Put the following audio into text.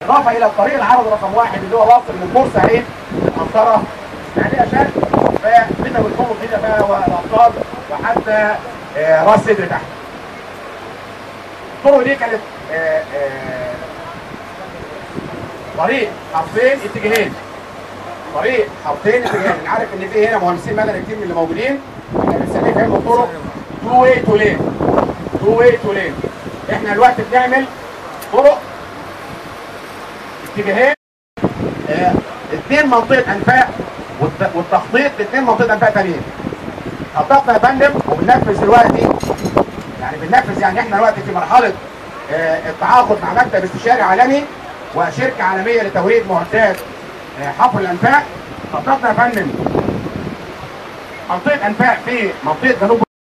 اضافه الى الطريق العرضي رقم واحد اللي هو واصل من بورسعيد للقنطره يعني اشد فمنها بالقوه كده بقى والابطال وحتى آه، راس سدر تحت. الطرق دي كانت آه، آه، طريق حرفين اتجاهين طريق حرفين اتجاهين انا عارف ان في هنا مهندسين مدني كتير من اللي موجودين احنا بنسميه فهم الطرق تو واي تو لين تو واي تو لين احنا دلوقتي بنعمل طرق اتجاهين آه، اثنين منطقه انفاق والت- والتخطيط لاثنين منطقه انفاق تانيين خططنا يا فندم وبننفذ دلوقتي يعني بننفذ يعني احنا دلوقتي في مرحله آه، التعاقد مع مكتب استشاري عالمي وشركه عالميه لتوريد معدات آه، حفر الانفاق خططنا يا فندم منطقه انفاق في منطقه جنوب